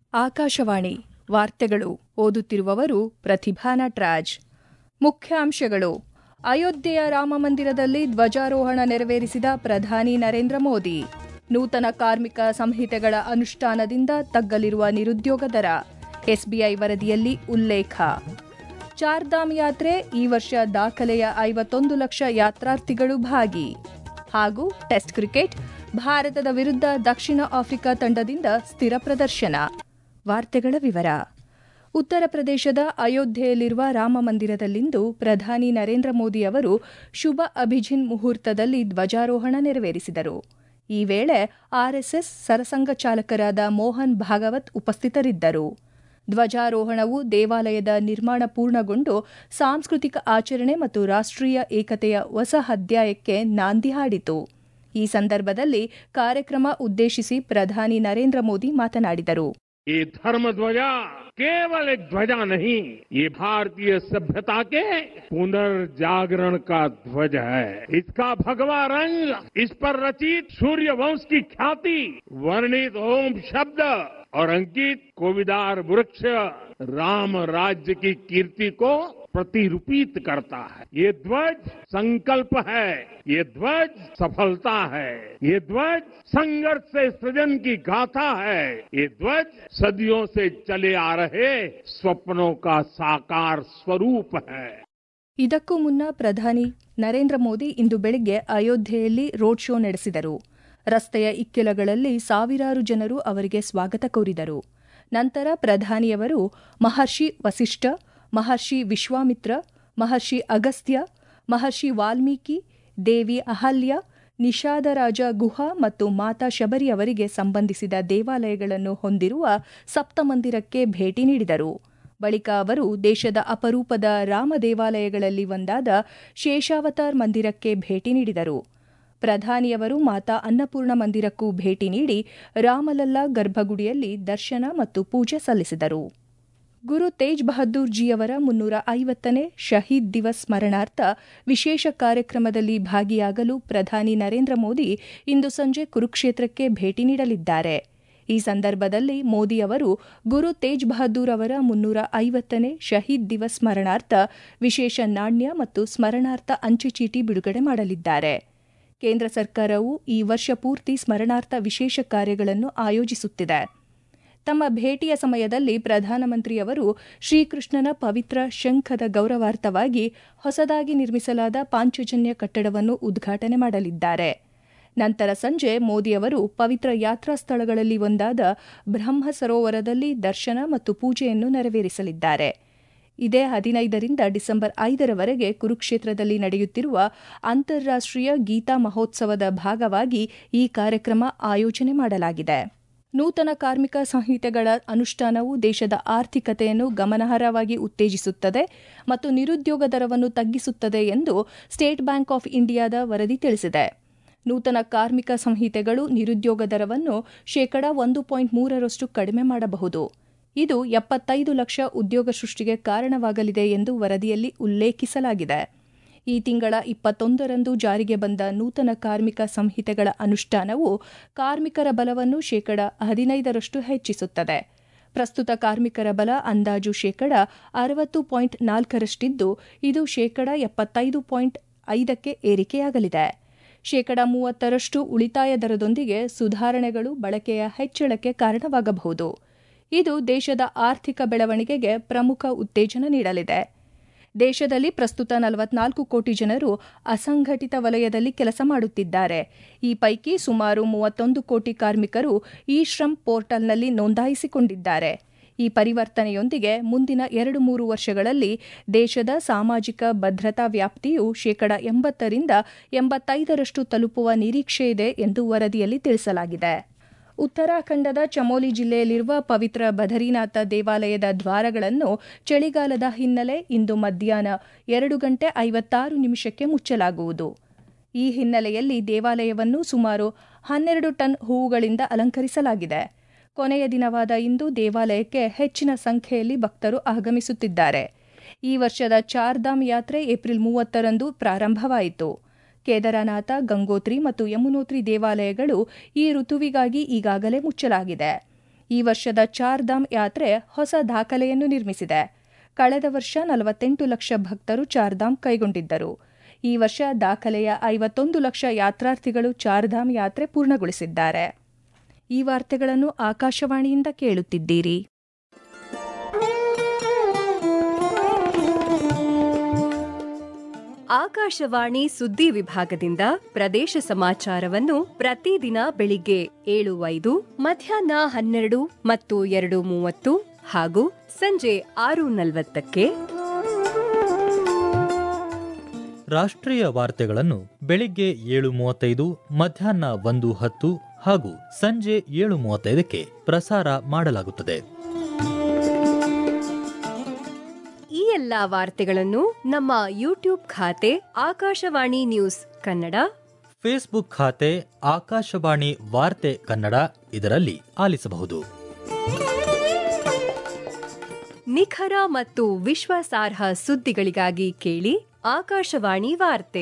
ಆಕಾಶವಾಣಿ ವಾರ್ತೆಗಳು ಓದುತ್ತಿರುವವರು ಪ್ರತಿಭಾ ನಟ್ರಾಜ್ ಮುಖ್ಯಾಂಶಗಳು ಅಯೋಧ್ಯೆಯ ರಾಮಮಂದಿರದಲ್ಲಿ ಧ್ವಜಾರೋಹಣ ನೆರವೇರಿಸಿದ ಪ್ರಧಾನಿ ನರೇಂದ್ರ ಮೋದಿ ನೂತನ ಕಾರ್ಮಿಕ ಸಂಹಿತೆಗಳ ಅನುಷ್ಠಾನದಿಂದ ತಗ್ಗಲಿರುವ ನಿರುದ್ಯೋಗ ದರ ಎಸ್ಬಿಐ ವರದಿಯಲ್ಲಿ ಉಲ್ಲೇಖ ಚಾರ್ಧಾಮ್ ಯಾತ್ರೆ ಈ ವರ್ಷ ದಾಖಲೆಯ ಐವತ್ತೊಂದು ಲಕ್ಷ ಯಾತ್ರಾರ್ಥಿಗಳು ಭಾಗಿ ಹಾಗೂ ಟೆಸ್ಟ್ ಕ್ರಿಕೆಟ್ ಭಾರತದ ವಿರುದ್ಧ ದಕ್ಷಿಣ ಆಫ್ರಿಕಾ ತಂಡದಿಂದ ಸ್ಥಿರ ಪ್ರದರ್ಶನ ವಾರ್ತೆಗಳ ವಿವರ ಉತ್ತರ ಪ್ರದೇಶದ ಅಯೋಧ್ಯೆಯಲ್ಲಿರುವ ರಾಮಮಂದಿರದಲ್ಲಿಂದು ಪ್ರಧಾನಿ ನರೇಂದ್ರ ಮೋದಿ ಅವರು ಶುಭ ಅಭಿಜಿನ್ ಮುಹೂರ್ತದಲ್ಲಿ ಧ್ವಜಾರೋಹಣ ನೆರವೇರಿಸಿದರು ಈ ವೇಳೆ ಆರ್ಎಸ್ಎಸ್ ಸರಸಂಘ ಚಾಲಕರಾದ ಮೋಹನ್ ಭಾಗವತ್ ಉಪಸ್ಥಿತರಿದ್ದರು ಧ್ವಜಾರೋಹಣವು ದೇವಾಲಯದ ನಿರ್ಮಾಣ ಪೂರ್ಣಗೊಂಡು ಸಾಂಸ್ಕೃತಿಕ ಆಚರಣೆ ಮತ್ತು ರಾಷ್ಟ್ರೀಯ ಏಕತೆಯ ಹೊಸ ಅಧ್ಯಾಯಕ್ಕೆ ನಾಂದಿ ಹಾಡಿತು ಈ ಸಂದರ್ಭದಲ್ಲಿ ಕಾರ್ಯಕ್ರಮ ಉದ್ದೇಶಿಸಿ ಪ್ರಧಾನಿ ನರೇಂದ್ರ ಮೋದಿ ಮಾತನಾಡಿದರು ये धर्म ध्वजा केवल एक ध्वजा नहीं ये भारतीय सभ्यता के पुनर्जागरण का ध्वज है इसका भगवा रंग इस पर रचित सूर्य वंश की ख्याति वर्णित ओम शब्द और अंकित कोविदार वृक्ष राम राज्य की कीर्ति को प्रतिरूपित करता है ये ध्वज संकल्प है ये ध्वज सफलता है ये ध्वज संघर्ष से सृजन की गाथा है ये ध्वज सदियों से चले आ रहे स्वप्नों का साकार स्वरूप है ಇದಕ್ಕೂ ಮುನ್ನ ಪ್ರಧಾನಿ ನರೇಂದ್ರ ಮೋದಿ ಇಂದು ಬೆಳಗ್ಗೆ ಅಯೋಧ್ಯೆಯಲ್ಲಿ ರೋಡ್ ಶೋ ನಡೆಸಿದರು ರಸ್ತೆಯ ಇಕ್ಕೆಲಗಳಲ್ಲಿ ಸಾವಿರಾರು ಜನರು ಅವರಿಗೆ ಸ್ವಾಗತ ಕೋರಿದರು ನಂತರ ಪ್ರಧಾನಿಯವರು ಮಹರ್ಷಿ ವಸಿಷ್ಠ ಮಹರ್ಷಿ ವಿಶ್ವಾಮಿತ್ರ ಮಹರ್ಷಿ ಅಗಸ್ತ್ಯ ಮಹರ್ಷಿ ವಾಲ್ಮೀಕಿ ದೇವಿ ಅಹಲ್ಯ ನಿಷಾದರಾಜ ಗುಹಾ ಮತ್ತು ಮಾತಾ ಶಬರಿ ಅವರಿಗೆ ಸಂಬಂಧಿಸಿದ ದೇವಾಲಯಗಳನ್ನು ಹೊಂದಿರುವ ಸಪ್ತಮಂದಿರಕ್ಕೆ ಭೇಟಿ ನೀಡಿದರು ಬಳಿಕ ಅವರು ದೇಶದ ಅಪರೂಪದ ರಾಮ ದೇವಾಲಯಗಳಲ್ಲಿ ಒಂದಾದ ಶೇಷಾವತಾರ್ ಮಂದಿರಕ್ಕೆ ಭೇಟಿ ನೀಡಿದರು ಪ್ರಧಾನಿಯವರು ಮಾತಾ ಅನ್ನಪೂರ್ಣ ಮಂದಿರಕ್ಕೂ ಭೇಟಿ ನೀಡಿ ರಾಮಲಲ್ಲಾ ಗರ್ಭಗುಡಿಯಲ್ಲಿ ದರ್ಶನ ಮತ್ತು ಪೂಜೆ ಸಲ್ಲಿಸಿದರು ಗುರು ತೇಜ್ ಬಹದ್ದೂರ್ ಜಿಯವರ ಮುನ್ನೂರ ಐವತ್ತನೇ ಶಹೀದ್ ದಿವಸ್ ಸ್ಮರಣಾರ್ಥ ವಿಶೇಷ ಕಾರ್ಯಕ್ರಮದಲ್ಲಿ ಭಾಗಿಯಾಗಲು ಪ್ರಧಾನಿ ನರೇಂದ್ರ ಮೋದಿ ಇಂದು ಸಂಜೆ ಕುರುಕ್ಷೇತ್ರಕ್ಕೆ ಭೇಟಿ ನೀಡಲಿದ್ದಾರೆ ಈ ಸಂದರ್ಭದಲ್ಲಿ ಮೋದಿ ಅವರು ಗುರು ತೇಜ್ ಬಹದ್ದೂರ್ ಅವರ ಮುನ್ನೂರ ಐವತ್ತನೇ ಶಹೀದ್ ದಿವಸ್ ಸ್ಮರಣಾರ್ಥ ವಿಶೇಷ ನಾಣ್ಯ ಮತ್ತು ಸ್ಮರಣಾರ್ಥ ಅಂಚೆಚೀಟಿ ಬಿಡುಗಡೆ ಮಾಡಲಿದ್ದಾರೆ ಕೇಂದ್ರ ಸರ್ಕಾರವು ಈ ವರ್ಷ ಪೂರ್ತಿ ಸ್ಮರಣಾರ್ಥ ವಿಶೇಷ ಕಾರ್ಯಗಳನ್ನು ಆಯೋಜಿಸುತ್ತಿದೆ ತಮ್ಮ ಭೇಟಿಯ ಸಮಯದಲ್ಲಿ ಪ್ರಧಾನಮಂತ್ರಿಯವರು ಶ್ರೀಕೃಷ್ಣನ ಪವಿತ್ರ ಶಂಖದ ಗೌರವಾರ್ಥವಾಗಿ ಹೊಸದಾಗಿ ನಿರ್ಮಿಸಲಾದ ಪಾಂಚಜನ್ಯ ಕಟ್ಟಡವನ್ನು ಉದ್ಘಾಟನೆ ಮಾಡಲಿದ್ದಾರೆ ನಂತರ ಸಂಜೆ ಮೋದಿಯವರು ಪವಿತ್ರ ಯಾತ್ರಾ ಸ್ಥಳಗಳಲ್ಲಿ ಒಂದಾದ ಬ್ರಹ್ಮ ಸರೋವರದಲ್ಲಿ ದರ್ಶನ ಮತ್ತು ಪೂಜೆಯನ್ನು ನೆರವೇರಿಸಲಿದ್ದಾರೆ ಇದೇ ಹದಿನೈದರಿಂದ ಡಿಸೆಂಬರ್ ಐದರವರೆಗೆ ಕುರುಕ್ಷೇತ್ರದಲ್ಲಿ ನಡೆಯುತ್ತಿರುವ ಅಂತಾರಾಷ್ಟೀಯ ಗೀತಾ ಮಹೋತ್ಸವದ ಭಾಗವಾಗಿ ಈ ಕಾರ್ಯಕ್ರಮ ಆಯೋಜನೆ ಮಾಡಲಾಗಿದೆ ನೂತನ ಕಾರ್ಮಿಕ ಸಂಹಿತೆಗಳ ಅನುಷ್ಠಾನವು ದೇಶದ ಆರ್ಥಿಕತೆಯನ್ನು ಗಮನಾರ್ಹವಾಗಿ ಉತ್ತೇಜಿಸುತ್ತದೆ ಮತ್ತು ನಿರುದ್ಯೋಗ ದರವನ್ನು ತಗ್ಗಿಸುತ್ತದೆ ಎಂದು ಸ್ಟೇಟ್ ಬ್ಯಾಂಕ್ ಆಫ್ ಇಂಡಿಯಾದ ವರದಿ ತಿಳಿಸಿದೆ ನೂತನ ಕಾರ್ಮಿಕ ಸಂಹಿತೆಗಳು ನಿರುದ್ಯೋಗ ದರವನ್ನು ಶೇಕಡ ಒಂದು ಪಾಯಿಂಟ್ ಮೂರರಷ್ಟು ಕಡಿಮೆ ಮಾಡಬಹುದು ಇದು ಎಪ್ಪತ್ತೈದು ಲಕ್ಷ ಉದ್ಯೋಗ ಸೃಷ್ಟಿಗೆ ಕಾರಣವಾಗಲಿದೆ ಎಂದು ವರದಿಯಲ್ಲಿ ಉಲ್ಲೇಖಿಸಲಾಗಿದೆ ಈ ತಿಂಗಳ ಇಪ್ಪತ್ತೊಂದರಂದು ಜಾರಿಗೆ ಬಂದ ನೂತನ ಕಾರ್ಮಿಕ ಸಂಹಿತೆಗಳ ಅನುಷ್ಠಾನವು ಕಾರ್ಮಿಕರ ಬಲವನ್ನು ಶೇಕಡ ಹದಿನೈದರಷ್ಟು ಹೆಚ್ಚಿಸುತ್ತದೆ ಪ್ರಸ್ತುತ ಕಾರ್ಮಿಕರ ಬಲ ಅಂದಾಜು ಶೇಕಡ ಅರವತ್ತು ಪಾಯಿಂಟ್ ನಾಲ್ಕರಷ್ಟಿದ್ದು ಇದು ಶೇಕಡ ಎಪ್ಪತ್ತೈದು ಪಾಯಿಂಟ್ ಐದಕ್ಕೆ ಏರಿಕೆಯಾಗಲಿದೆ ಶೇಕಡ ಮೂವತ್ತರಷ್ಟು ಉಳಿತಾಯ ದರದೊಂದಿಗೆ ಸುಧಾರಣೆಗಳು ಬಳಕೆಯ ಹೆಚ್ಚಳಕ್ಕೆ ಕಾರಣವಾಗಬಹುದು ಇದು ದೇಶದ ಆರ್ಥಿಕ ಬೆಳವಣಿಗೆಗೆ ಪ್ರಮುಖ ಉತ್ತೇಜನ ನೀಡಲಿದೆ ದೇಶದಲ್ಲಿ ಪ್ರಸ್ತುತ ನಲವತ್ನಾಲ್ಕು ಕೋಟಿ ಜನರು ಅಸಂಘಟಿತ ವಲಯದಲ್ಲಿ ಕೆಲಸ ಮಾಡುತ್ತಿದ್ದಾರೆ ಈ ಪೈಕಿ ಸುಮಾರು ಮೂವತ್ತೊಂದು ಕೋಟಿ ಕಾರ್ಮಿಕರು ಇ ಶ್ರಮ್ ಪೋರ್ಟಲ್ನಲ್ಲಿ ನೋಂದಾಯಿಸಿಕೊಂಡಿದ್ದಾರೆ ಈ ಪರಿವರ್ತನೆಯೊಂದಿಗೆ ಮುಂದಿನ ಎರಡು ಮೂರು ವರ್ಷಗಳಲ್ಲಿ ದೇಶದ ಸಾಮಾಜಿಕ ಭದ್ರತಾ ವ್ಯಾಪ್ತಿಯು ಶೇಕಡ ಎಂಬತ್ತರಿಂದ ಎಂಬತ್ತೈದರಷ್ಟು ತಲುಪುವ ನಿರೀಕ್ಷೆಯಿದೆ ಎಂದು ವರದಿಯಲ್ಲಿ ತಿಳಿಸಲಾಗಿದೆ ಉತ್ತರಾಖಂಡದ ಚಮೋಲಿ ಜಿಲ್ಲೆಯಲ್ಲಿರುವ ಪವಿತ್ರ ಬದರಿನಾಥ ದೇವಾಲಯದ ದ್ವಾರಗಳನ್ನು ಚಳಿಗಾಲದ ಹಿನ್ನೆಲೆ ಇಂದು ಮಧ್ಯಾಹ್ನ ಎರಡು ಗಂಟೆ ಐವತ್ತಾರು ನಿಮಿಷಕ್ಕೆ ಮುಚ್ಚಲಾಗುವುದು ಈ ಹಿನ್ನೆಲೆಯಲ್ಲಿ ದೇವಾಲಯವನ್ನು ಸುಮಾರು ಹನ್ನೆರಡು ಟನ್ ಹೂವುಗಳಿಂದ ಅಲಂಕರಿಸಲಾಗಿದೆ ಕೊನೆಯ ದಿನವಾದ ಇಂದು ದೇವಾಲಯಕ್ಕೆ ಹೆಚ್ಚಿನ ಸಂಖ್ಯೆಯಲ್ಲಿ ಭಕ್ತರು ಆಗಮಿಸುತ್ತಿದ್ದಾರೆ ಈ ವರ್ಷದ ಚಾರ್ಧಾಮ್ ಯಾತ್ರೆ ಏಪ್ರಿಲ್ ಮೂವತ್ತರಂದು ಪ್ರಾರಂಭವಾಯಿತು ಕೇದಾರನಾಥ ಗಂಗೋತ್ರಿ ಮತ್ತು ಯಮುನೋತ್ರಿ ದೇವಾಲಯಗಳು ಈ ಋತುವಿಗಾಗಿ ಈಗಾಗಲೇ ಮುಚ್ಚಲಾಗಿದೆ ಈ ವರ್ಷದ ಚಾರ್ಧಾಮ್ ಯಾತ್ರೆ ಹೊಸ ದಾಖಲೆಯನ್ನು ನಿರ್ಮಿಸಿದೆ ಕಳೆದ ವರ್ಷ ನಲವತ್ತೆಂಟು ಲಕ್ಷ ಭಕ್ತರು ಚಾರ್ಧಾಮ್ ಕೈಗೊಂಡಿದ್ದರು ಈ ವರ್ಷ ದಾಖಲೆಯ ಐವತ್ತೊಂದು ಲಕ್ಷ ಯಾತ್ರಾರ್ಥಿಗಳು ಚಾರ್ಧಾಮ್ ಯಾತ್ರೆ ಪೂರ್ಣಗೊಳಿಸಿದ್ದಾರೆ ಈ ವಾರ್ತೆಗಳನ್ನು ಆಕಾಶವಾಣಿಯಿಂದ ಕೇಳುತ್ತಿದ್ದೀರಿ ಆಕಾಶವಾಣಿ ಸುದ್ದಿ ವಿಭಾಗದಿಂದ ಪ್ರದೇಶ ಸಮಾಚಾರವನ್ನು ಪ್ರತಿದಿನ ಬೆಳಿಗ್ಗೆ ಏಳು ಐದು ಮಧ್ಯಾಹ್ನ ಹನ್ನೆರಡು ಮತ್ತು ಎರಡು ಮೂವತ್ತು ಹಾಗೂ ಸಂಜೆ ಆರು ನಲವತ್ತಕ್ಕೆ ರಾಷ್ಟ್ರೀಯ ವಾರ್ತೆಗಳನ್ನು ಬೆಳಿಗ್ಗೆ ಏಳು ಮೂವತ್ತೈದು ಮಧ್ಯಾಹ್ನ ಒಂದು ಹತ್ತು ಹಾಗೂ ಸಂಜೆ ಏಳು ಮೂವತ್ತೈದಕ್ಕೆ ಪ್ರಸಾರ ಮಾಡಲಾಗುತ್ತದೆ ಈ ಎಲ್ಲಾ ವಾರ್ತೆಗಳನ್ನು ನಮ್ಮ ಯೂಟ್ಯೂಬ್ ಖಾತೆ ಆಕಾಶವಾಣಿ ನ್ಯೂಸ್ ಕನ್ನಡ ಫೇಸ್ಬುಕ್ ಖಾತೆ ಆಕಾಶವಾಣಿ ವಾರ್ತೆ ಕನ್ನಡ ಇದರಲ್ಲಿ ಆಲಿಸಬಹುದು ನಿಖರ ಮತ್ತು ವಿಶ್ವಾಸಾರ್ಹ ಸುದ್ದಿಗಳಿಗಾಗಿ ಕೇಳಿ ಆಕಾಶವಾಣಿ ವಾರ್ತೆ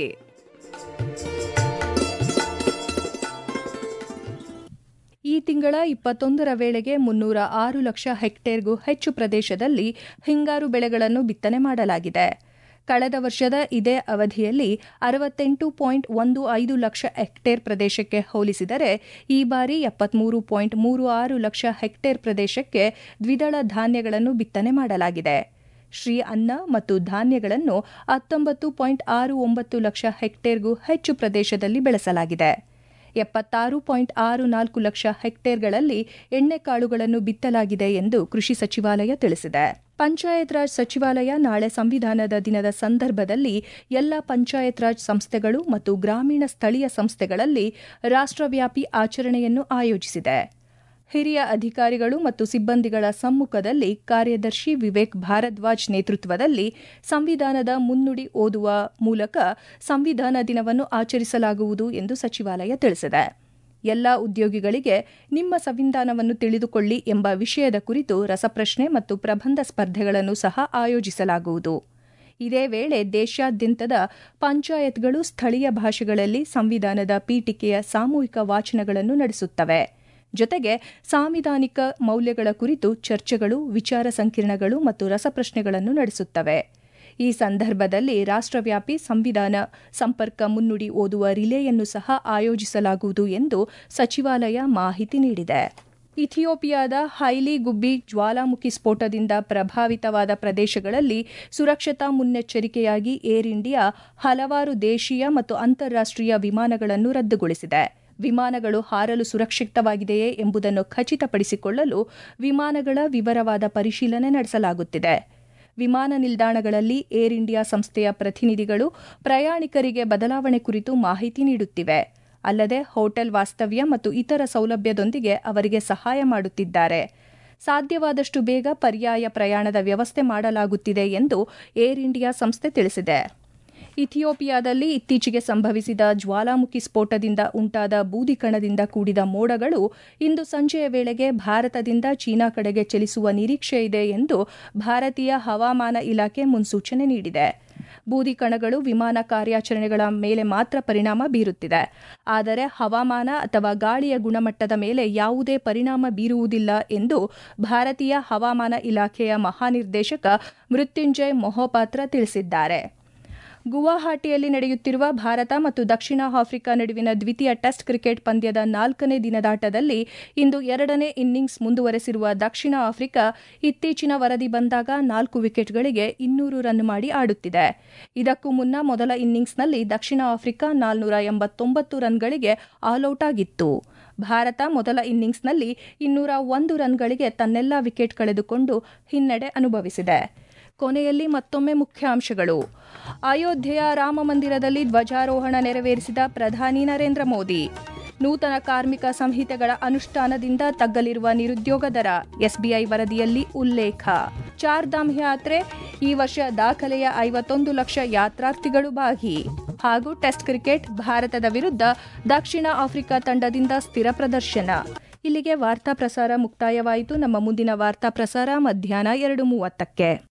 ಈ ತಿಂಗಳ ಇಪ್ಪತ್ತೊಂದರ ವೇಳೆಗೆ ಮುನ್ನೂರ ಆರು ಲಕ್ಷ ಹೆಕ್ಟೇರ್ಗೂ ಹೆಚ್ಚು ಪ್ರದೇಶದಲ್ಲಿ ಹಿಂಗಾರು ಬೆಳೆಗಳನ್ನು ಬಿತ್ತನೆ ಮಾಡಲಾಗಿದೆ ಕಳೆದ ವರ್ಷದ ಇದೇ ಅವಧಿಯಲ್ಲಿ ಅರವತ್ತೆಂಟು ಪಾಯಿಂಟ್ ಒಂದು ಐದು ಲಕ್ಷ ಹೆಕ್ಟೇರ್ ಪ್ರದೇಶಕ್ಕೆ ಹೋಲಿಸಿದರೆ ಈ ಬಾರಿ ಎಪ್ಪತ್ಮೂರು ಪಾಯಿಂಟ್ ಮೂರು ಆರು ಲಕ್ಷ ಹೆಕ್ಟೇರ್ ಪ್ರದೇಶಕ್ಕೆ ದ್ವಿದಳ ಧಾನ್ಯಗಳನ್ನು ಬಿತ್ತನೆ ಮಾಡಲಾಗಿದೆ ಶ್ರೀ ಅನ್ನ ಮತ್ತು ಧಾನ್ಯಗಳನ್ನು ಹತ್ತೊಂಬತ್ತು ಪಾಯಿಂಟ್ ಆರು ಒಂಬತ್ತು ಲಕ್ಷ ಹೆಕ್ಟೇರ್ಗೂ ಹೆಚ್ಚು ಪ್ರದೇಶದಲ್ಲಿ ಬೆಳೆಸಲಾಗಿದೆ ಎಪ್ಪತ್ತಾರು ಪಾಯಿಂಟ್ ಆರು ನಾಲ್ಕು ಲಕ್ಷ ಹೆಕ್ಟೇರ್ಗಳಲ್ಲಿ ಎಣ್ಣೆಕಾಳುಗಳನ್ನು ಬಿತ್ತಲಾಗಿದೆ ಎಂದು ಕೃಷಿ ಸಚಿವಾಲಯ ತಿಳಿಸಿದೆ ಪಂಚಾಯತ್ ರಾಜ್ ಸಚಿವಾಲಯ ನಾಳೆ ಸಂವಿಧಾನದ ದಿನದ ಸಂದರ್ಭದಲ್ಲಿ ಎಲ್ಲ ಪಂಚಾಯತ್ ರಾಜ್ ಸಂಸ್ಥೆಗಳು ಮತ್ತು ಗ್ರಾಮೀಣ ಸ್ಥಳೀಯ ಸಂಸ್ಥೆಗಳಲ್ಲಿ ರಾಷ್ಟ್ರವ್ಯಾಪಿ ಆಚರಣೆಯನ್ನು ಆಯೋಜಿಸಿದೆ ಹಿರಿಯ ಅಧಿಕಾರಿಗಳು ಮತ್ತು ಸಿಬ್ಬಂದಿಗಳ ಸಮ್ಮುಖದಲ್ಲಿ ಕಾರ್ಯದರ್ಶಿ ವಿವೇಕ್ ಭಾರದ್ವಾಜ್ ನೇತೃತ್ವದಲ್ಲಿ ಸಂವಿಧಾನದ ಮುನ್ನುಡಿ ಓದುವ ಮೂಲಕ ಸಂವಿಧಾನ ದಿನವನ್ನು ಆಚರಿಸಲಾಗುವುದು ಎಂದು ಸಚಿವಾಲಯ ತಿಳಿಸಿದೆ ಎಲ್ಲ ಉದ್ಯೋಗಿಗಳಿಗೆ ನಿಮ್ಮ ಸಂವಿಧಾನವನ್ನು ತಿಳಿದುಕೊಳ್ಳಿ ಎಂಬ ವಿಷಯದ ಕುರಿತು ರಸಪ್ರಶ್ನೆ ಮತ್ತು ಪ್ರಬಂಧ ಸ್ಪರ್ಧೆಗಳನ್ನು ಸಹ ಆಯೋಜಿಸಲಾಗುವುದು ಇದೇ ವೇಳೆ ದೇಶಾದ್ಯಂತದ ಪಂಚಾಯತ್ಗಳು ಸ್ಥಳೀಯ ಭಾಷೆಗಳಲ್ಲಿ ಸಂವಿಧಾನದ ಪೀಠಿಕೆಯ ಸಾಮೂಹಿಕ ವಾಚನಗಳನ್ನು ನಡೆಸುತ್ತವೆ ಜೊತೆಗೆ ಸಾಂವಿಧಾನಿಕ ಮೌಲ್ಯಗಳ ಕುರಿತು ಚರ್ಚೆಗಳು ವಿಚಾರ ಸಂಕಿರಣಗಳು ಮತ್ತು ರಸಪ್ರಶ್ನೆಗಳನ್ನು ನಡೆಸುತ್ತವೆ ಈ ಸಂದರ್ಭದಲ್ಲಿ ರಾಷ್ಟ್ರವ್ಯಾಪಿ ಸಂವಿಧಾನ ಸಂಪರ್ಕ ಮುನ್ನುಡಿ ಓದುವ ರಿಲೇಯನ್ನು ಸಹ ಆಯೋಜಿಸಲಾಗುವುದು ಎಂದು ಸಚಿವಾಲಯ ಮಾಹಿತಿ ನೀಡಿದೆ ಇಥಿಯೋಪಿಯಾದ ಹೈಲಿ ಗುಬ್ಬಿ ಜ್ವಾಲಾಮುಖಿ ಸ್ಫೋಟದಿಂದ ಪ್ರಭಾವಿತವಾದ ಪ್ರದೇಶಗಳಲ್ಲಿ ಸುರಕ್ಷತಾ ಮುನ್ನೆಚ್ಚರಿಕೆಯಾಗಿ ಏರ್ ಇಂಡಿಯಾ ಹಲವಾರು ದೇಶೀಯ ಮತ್ತು ಅಂತಾರಾಷ್ಟೀಯ ವಿಮಾನಗಳನ್ನು ರದ್ದುಗೊಳಿಸಿದೆ ವಿಮಾನಗಳು ಹಾರಲು ಸುರಕ್ಷಿತವಾಗಿದೆಯೇ ಎಂಬುದನ್ನು ಖಚಿತಪಡಿಸಿಕೊಳ್ಳಲು ವಿಮಾನಗಳ ವಿವರವಾದ ಪರಿಶೀಲನೆ ನಡೆಸಲಾಗುತ್ತಿದೆ ವಿಮಾನ ನಿಲ್ದಾಣಗಳಲ್ಲಿ ಏರ್ ಇಂಡಿಯಾ ಸಂಸ್ಥೆಯ ಪ್ರತಿನಿಧಿಗಳು ಪ್ರಯಾಣಿಕರಿಗೆ ಬದಲಾವಣೆ ಕುರಿತು ಮಾಹಿತಿ ನೀಡುತ್ತಿವೆ ಅಲ್ಲದೆ ಹೋಟೆಲ್ ವಾಸ್ತವ್ಯ ಮತ್ತು ಇತರ ಸೌಲಭ್ಯದೊಂದಿಗೆ ಅವರಿಗೆ ಸಹಾಯ ಮಾಡುತ್ತಿದ್ದಾರೆ ಸಾಧ್ಯವಾದಷ್ಟು ಬೇಗ ಪರ್ಯಾಯ ಪ್ರಯಾಣದ ವ್ಯವಸ್ಥೆ ಮಾಡಲಾಗುತ್ತಿದೆ ಎಂದು ಏರ್ ಇಂಡಿಯಾ ಸಂಸ್ಥೆ ತಿಳಿಸಿದೆ ಇಥಿಯೋಪಿಯಾದಲ್ಲಿ ಇತ್ತೀಚೆಗೆ ಸಂಭವಿಸಿದ ಜ್ವಾಲಾಮುಖಿ ಸ್ಫೋಟದಿಂದ ಉಂಟಾದ ಬೂದಿಕಣದಿಂದ ಕೂಡಿದ ಮೋಡಗಳು ಇಂದು ಸಂಜೆಯ ವೇಳೆಗೆ ಭಾರತದಿಂದ ಚೀನಾ ಕಡೆಗೆ ಚಲಿಸುವ ನಿರೀಕ್ಷೆ ಇದೆ ಎಂದು ಭಾರತೀಯ ಹವಾಮಾನ ಇಲಾಖೆ ಮುನ್ಸೂಚನೆ ನೀಡಿದೆ ಬೂದಿಕಣಗಳು ವಿಮಾನ ಕಾರ್ಯಾಚರಣೆಗಳ ಮೇಲೆ ಮಾತ್ರ ಪರಿಣಾಮ ಬೀರುತ್ತಿದೆ ಆದರೆ ಹವಾಮಾನ ಅಥವಾ ಗಾಳಿಯ ಗುಣಮಟ್ಟದ ಮೇಲೆ ಯಾವುದೇ ಪರಿಣಾಮ ಬೀರುವುದಿಲ್ಲ ಎಂದು ಭಾರತೀಯ ಹವಾಮಾನ ಇಲಾಖೆಯ ಮಹಾನಿರ್ದೇಶಕ ಮೃತ್ಯುಂಜಯ್ ಮೊಹಪಾತ್ರ ತಿಳಿಸಿದ್ದಾರೆ ಗುವಾಹಟಿಯಲ್ಲಿ ನಡೆಯುತ್ತಿರುವ ಭಾರತ ಮತ್ತು ದಕ್ಷಿಣ ಆಫ್ರಿಕಾ ನಡುವಿನ ದ್ವಿತೀಯ ಟೆಸ್ಟ್ ಕ್ರಿಕೆಟ್ ಪಂದ್ಯದ ನಾಲ್ಕನೇ ದಿನದಾಟದಲ್ಲಿ ಇಂದು ಎರಡನೇ ಇನ್ನಿಂಗ್ಸ್ ಮುಂದುವರೆಸಿರುವ ದಕ್ಷಿಣ ಆಫ್ರಿಕಾ ಇತ್ತೀಚಿನ ವರದಿ ಬಂದಾಗ ನಾಲ್ಕು ವಿಕೆಟ್ಗಳಿಗೆ ಇನ್ನೂರು ರನ್ ಮಾಡಿ ಆಡುತ್ತಿದೆ ಇದಕ್ಕೂ ಮುನ್ನ ಮೊದಲ ಇನ್ನಿಂಗ್ಸ್ನಲ್ಲಿ ದಕ್ಷಿಣ ಆಫ್ರಿಕಾ ನಾಲ್ನೂರ ಎಂಬತ್ತೊಂಬತ್ತು ರನ್ಗಳಿಗೆ ಆಲ್ಔಟ್ ಆಗಿತ್ತು ಭಾರತ ಮೊದಲ ಇನ್ನಿಂಗ್ಸ್ನಲ್ಲಿ ಇನ್ನೂರ ಒಂದು ರನ್ಗಳಿಗೆ ತನ್ನೆಲ್ಲ ವಿಕೆಟ್ ಕಳೆದುಕೊಂಡು ಹಿನ್ನಡೆ ಅನುಭವಿಸಿದೆ ಕೊನೆಯಲ್ಲಿ ಮತ್ತೊಮ್ಮೆ ಮುಖ್ಯಾಂಶಗಳು ಅಯೋಧ್ಯೆಯ ರಾಮ ಮಂದಿರದಲ್ಲಿ ಧ್ವಜಾರೋಹಣ ನೆರವೇರಿಸಿದ ಪ್ರಧಾನಿ ನರೇಂದ್ರ ಮೋದಿ ನೂತನ ಕಾರ್ಮಿಕ ಸಂಹಿತೆಗಳ ಅನುಷ್ಠಾನದಿಂದ ತಗ್ಗಲಿರುವ ನಿರುದ್ಯೋಗ ದರ ಎಸ್ಬಿಐ ವರದಿಯಲ್ಲಿ ಉಲ್ಲೇಖ ಚಾರ್ಧಾಮ್ ಯಾತ್ರೆ ಈ ವರ್ಷ ದಾಖಲೆಯ ಐವತ್ತೊಂದು ಲಕ್ಷ ಯಾತ್ರಾರ್ಥಿಗಳು ಭಾಗಿ ಹಾಗೂ ಟೆಸ್ಟ್ ಕ್ರಿಕೆಟ್ ಭಾರತದ ವಿರುದ್ಧ ದಕ್ಷಿಣ ಆಫ್ರಿಕಾ ತಂಡದಿಂದ ಸ್ಥಿರ ಪ್ರದರ್ಶನ ಇಲ್ಲಿಗೆ ವಾರ್ತಾ ಪ್ರಸಾರ ಮುಕ್ತಾಯವಾಯಿತು ನಮ್ಮ ಮುಂದಿನ ವಾರ್ತಾ ಪ್ರಸಾರ ಮಧ್ಯಾಹ್ನ ಎರಡು ಮೂವತ್ತಕ್ಕೆ